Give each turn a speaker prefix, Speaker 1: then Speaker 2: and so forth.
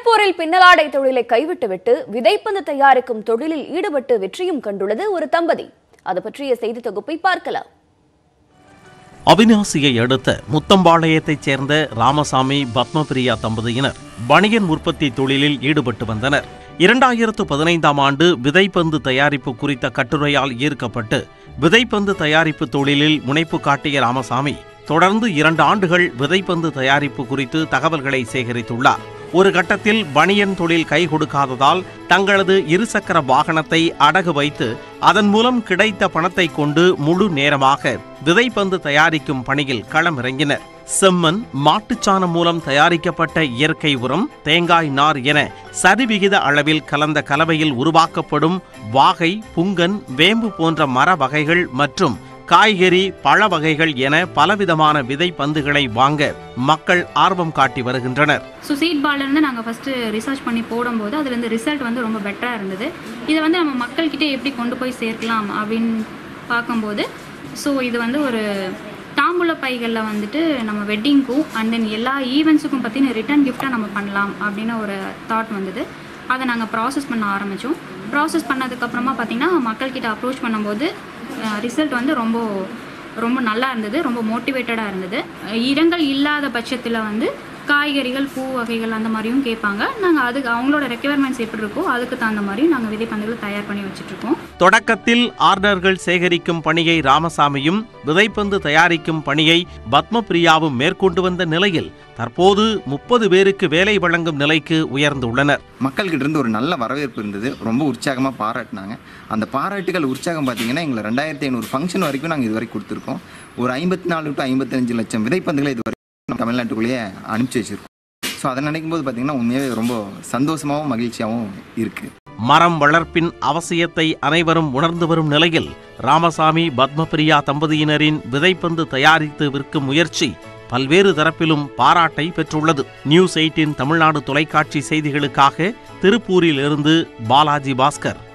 Speaker 1: திருப்பூரில் பின்னலாடை தொழிலை கைவிட்டுவிட்டு விதைப்பந்து தயாரிக்கும் தொழிலில் ஈடுபட்டு வெற்றியும் கண்டுள்ளது ஒரு தம்பதி அது பற்றிய செய்தி தொகுப்பை பார்க்கலாம்
Speaker 2: அவினாசியை அடுத்த முத்தம்பாளையத்தைச் சேர்ந்த ராமசாமி பத்மபிரியா தம்பதியினர் பனியன் உற்பத்தி தொழிலில் ஈடுபட்டு வந்தனர் இரண்டாயிரத்து பதினைந்தாம் ஆண்டு விதைப்பந்து தயாரிப்பு குறித்த கட்டுரையால் ஈர்க்கப்பட்டு விதைப்பந்து தயாரிப்பு தொழிலில் முனைப்பு காட்டிய ராமசாமி தொடர்ந்து இரண்டு ஆண்டுகள் விதைப்பந்து தயாரிப்பு குறித்து தகவல்களை சேகரித்துள்ளார் ஒரு கட்டத்தில் பனியன் தொழில் கை கொடுக்காததால் தங்களது இருசக்கர வாகனத்தை அடகு வைத்து அதன் மூலம் கிடைத்த பணத்தை கொண்டு முழு நேரமாக விதைப்பந்து தயாரிக்கும் பணியில் களமிறங்கினர் செம்மண் மாட்டுச்சாணம் மூலம் தயாரிக்கப்பட்ட இயற்கை உரம் தேங்காய் நார் என சரிவிகித அளவில் கலந்த கலவையில் உருவாக்கப்படும் வாகை புங்கன் வேம்பு போன்ற மர வகைகள் மற்றும் காய்கறி பழ வகைகள் என பலவிதமான விதை பந்துகளை வாங்க மக்கள் ஆர்வம் காட்டி வருகின்றனர்
Speaker 3: ஸோ சீட் பால்லேருந்து நாங்கள் ஃபஸ்ட்டு ரிசர்ச் பண்ணி போடும்போது அதுலேருந்து ரிசல்ட் வந்து ரொம்ப பெட்டராக இருந்தது இதை வந்து நம்ம மக்கள்கிட்ட எப்படி கொண்டு போய் சேர்க்கலாம் அப்படின்னு பார்க்கும்போது ஸோ இது வந்து ஒரு தாம்பூல பைகளில் வந்துட்டு நம்ம வெட்டிங்க்கும் அண்ட் தென் எல்லா ஈவெண்ட்ஸுக்கும் பற்றின ரிட்டர்ன் கிஃப்டாக நம்ம பண்ணலாம் அப்படின்னு ஒரு தாட் வந்தது அதை நாங்கள் ப்ராசஸ் பண்ண ஆரம்பித்தோம் ப்ராசஸ் பண்ணதுக்கப்புறமா பார்த்திங்கன்னா மக்கள்கிட்ட அப்ரோச் பண்ணும்போது ரிசல்ட் வந்து ரொம்ப ரொம்ப நல்லா இருந்தது ரொம்ப மோட்டிவேட்டடாக இருந்தது இடங்கள் இல்லாத பட்சத்தில் வந்து காய்கறிகள் பூ வகைகள் அந்த மாதிரியும் கேட்பாங்க நாங்கள் அதுக்கு அவங்களோட ரெக்குயர்மெண்ட்ஸ் எப்படி இருக்கோ அதுக்கு தகுந்த மாதிரியும் நாங்கள் விதைப்பந்துகளை தயார் பண்ணி வச்சுட்ருக்கோம்
Speaker 2: தொடக்கத்தில் ஆர்டர்கள் சேகரிக்கும் பணியை ராமசாமியும் விதைப்பந்து தயாரிக்கும் பணியை பத்மபிரியாவும் மேற்கொண்டு வந்த நிலையில் தற்போது முப்பது பேருக்கு வேலை வழங்கும் நிலைக்கு உயர்ந்துள்ளனர்
Speaker 4: மக்கள்கிட்ட இருந்து ஒரு நல்ல வரவேற்பு இருந்தது ரொம்ப உற்சாகமாக பாராட்டினாங்க அந்த பாராட்டுகள் உற்சாகம் பார்த்தீங்கன்னா எங்களை ரெண்டாயிரத்தி ஐநூறு ஃபங்க்ஷன் வரைக்கும் நாங்கள் இது வரைக்கும் கொடுத்துருக்கோம் ஒரு ஐம்பத்தி நாலு டு ஐம்பத்தஞ்சு லட்சம் விதைப்பந்துகளை இது வரைக்கும் நம்ம தமிழ்நாட்டுக்குள்ளேயே அனுப்பிச்சி வச்சிருக்கோம் ஸோ அதை நினைக்கும் போது பார்த்தீங்கன்னா உண்மையாகவே ரொம்ப சந்தோஷமாகவும் மகிழ்ச்சியாகவும் இருக்குது
Speaker 2: மரம் வளர்ப்பின் அவசியத்தை அனைவரும் உணர்ந்து வரும் நிலையில் ராமசாமி பத்மபிரியா தம்பதியினரின் விதைப்பந்து தயாரித்து விற்கும் முயற்சி பல்வேறு தரப்பிலும் பாராட்டை பெற்றுள்ளது நியூஸ் எயிட்டின் தமிழ்நாடு தொலைக்காட்சி செய்திகளுக்காக திருப்பூரில் இருந்து பாலாஜி பாஸ்கர்